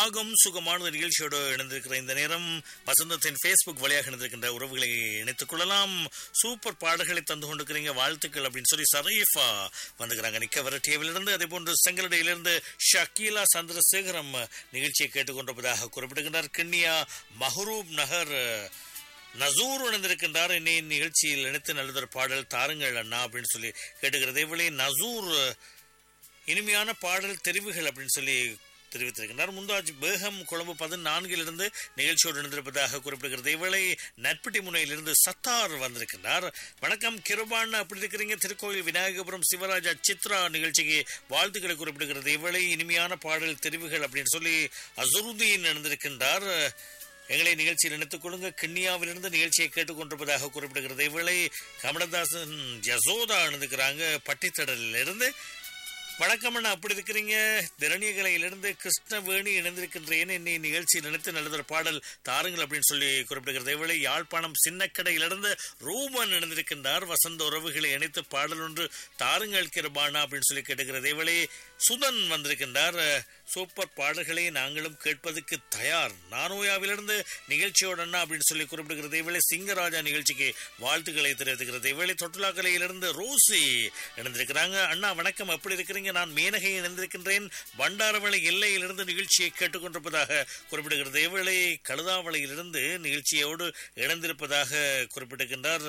ராகம் சுகமான நிகழ்ச்சியோடு இணைந்திருக்கிற இந்த நேரம் வசந்தத்தின் ஃபேஸ்புக் வழியாக இணைந்திருக்கின்ற உறவுகளை இணைத்துக் கொள்ளலாம் சூப்பர் பாடல்களை தந்து கொண்டிருக்கிறீங்க வாழ்த்துக்கள் அப்படின்னு சொல்லி சரீஃபா வந்துக்கிறாங்க நிக்க வரட்டியவிலிருந்து அதே போன்று செங்கலடையிலிருந்து ஷக்கீலா சந்திரசேகரம் நிகழ்ச்சியை கேட்டுக்கொண்டிருப்பதாக குறிப்பிடுகின்றார் கிண்ணியா மஹரூப் நகர் நசூர் இணைந்திருக்கின்றார் என்னை நிகழ்ச்சியில் இணைத்து நல்லதொரு பாடல் தாருங்கள் அண்ணா அப்படின்னு சொல்லி கேட்டுக்கிறது இவளே நசூர் இனிமையான பாடல் தெரிவுகள் அப்படின்னு சொல்லி தெரிவித்திருக்கின்றார் முந்தாஜ் பேகம் கொழும்பு பதினான்கிலிருந்து நிகழ்ச்சியோடு இணைந்திருப்பதாக குறிப்பிடுகிறது இவளை நட்பட்டி முனையிலிருந்து சத்தார் வந்திருக்கின்றார் வணக்கம் கிருபான் அப்படி இருக்கிறீங்க திருக்கோயில் விநாயகபுரம் சிவராஜா சித்ரா நிகழ்ச்சிக்கு வாழ்த்துக்களை குறிப்பிடுகிறது இவளை இனிமையான பாடல் தெரிவுகள் அப்படின்னு சொல்லி அசருதீன் இணைந்திருக்கின்றார் எங்களை நிகழ்ச்சியில் இணைத்துக் கொள்ளுங்க கிண்ணியாவிலிருந்து நிகழ்ச்சியை கேட்டுக்கொண்டிருப்பதாக குறிப்பிடுகிறது இவளை கமலதாசன் யசோதா இணைந்துக்கிறாங்க பட்டித்தடலில் இருந்து வணக்கம் அண்ணா அப்படி இருக்கிறீங்க திரணியகலையிலிருந்து கிருஷ்ணவேணி இணைந்திருக்கின்றேன் என்னை நிகழ்ச்சியில் நினைத்து நல்லதொரு பாடல் தாருங்கள் அப்படின்னு சொல்லி குறிப்பிடுகிறது இவளை யாழ்ப்பாணம் சின்னக்கடையிலிருந்து ரூமன் இணைந்திருக்கின்றார் வசந்த உறவுகளை இணைத்து பாடல் ஒன்று தாருங்கள் கிருபானா அப்படின்னு சொல்லி கேட்டுக்கிறது இவளை சுதன் வந்திருக்கின்றார் சூப்பர் பாடல்களை நாங்களும் கேட்பதற்கு தயார் நானோயாவிலிருந்து நிகழ்ச்சியோட அண்ணா அப்படின்னு சொல்லி குறிப்பிடுகிறது இவளை சிங்கராஜா நிகழ்ச்சிக்கு வாழ்த்துக்களை தெரிவித்துக்கிறது இவளை தொட்டுலாக்கலையிலிருந்து ரோசி இணைந்திருக்கிறாங்க அண்ணா வணக்கம் எப்படி இருக்கிறீங்க நான் மேனகை இணைந்திருக்கின்றேன் பண்டாரவளை எல்லையிலிருந்து நிகழ்ச்சியை கேட்டுக்கொண்டிருப்பதாக குறிப்பிடுகிறது இவளை கழுதாவளையிலிருந்து நிகழ்ச்சியோடு இணைந்திருப்பதாக குறிப்பிட்டிருக்கின்றார்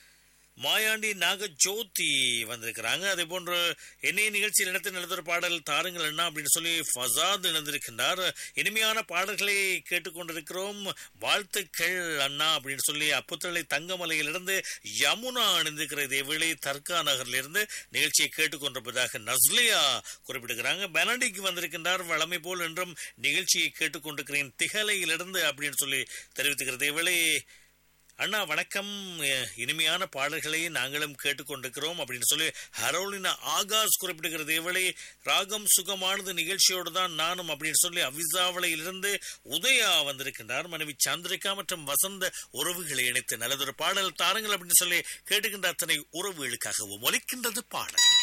மாயாண்டி நாக ஜோதி வந்திருக்கிறாங்க அதே போன்று என்னைய நிகழ்ச்சியில் நடத்த நடத்துகிற பாடல் தாருங்கள் அண்ணா அப்படின்னு சொல்லி ஃபசாத் இணைந்திருக்கின்றார் இனிமையான பாடல்களை கேட்டுக்கொண்டிருக்கிறோம் வாழ்த்துக்கள் அண்ணா அப்படின்னு சொல்லி அப்புத்தளை தங்கமலையிலிருந்து யமுனா இணைந்திருக்கிற இதேவேளை தர்கா நகரிலிருந்து நிகழ்ச்சியை கேட்டுக்கொண்டிருப்பதாக நஸ்லியா குறிப்பிடுகிறாங்க பெனடிக் வந்திருக்கின்றார் வளமை போல் என்றும் நிகழ்ச்சியை கேட்டுக்கொண்டிருக்கிறேன் திகலையிலிருந்து அப்படின்னு சொல்லி தெரிவித்துக்கிறது இவளை அண்ணா வணக்கம் இனிமையான பாடல்களை நாங்களும் கேட்டுக்கொண்டிருக்கிறோம் அப்படின்னு சொல்லி ஹரோலினா ஆகாஷ் குறிப்பிடுகிறது இவளை ராகம் சுகமானது நிகழ்ச்சியோடு தான் நானும் அப்படின்னு சொல்லி அவிசாவளையிலிருந்து உதயா வந்திருக்கின்றார் மனைவி சந்திரிகா மற்றும் வசந்த உறவுகளை இணைத்து நல்லதொரு பாடல் தாருங்கள் அப்படின்னு சொல்லி கேட்டுக்கின்ற அத்தனை உறவுகளுக்காகவும் ஒலிக்கின்றது பாடல்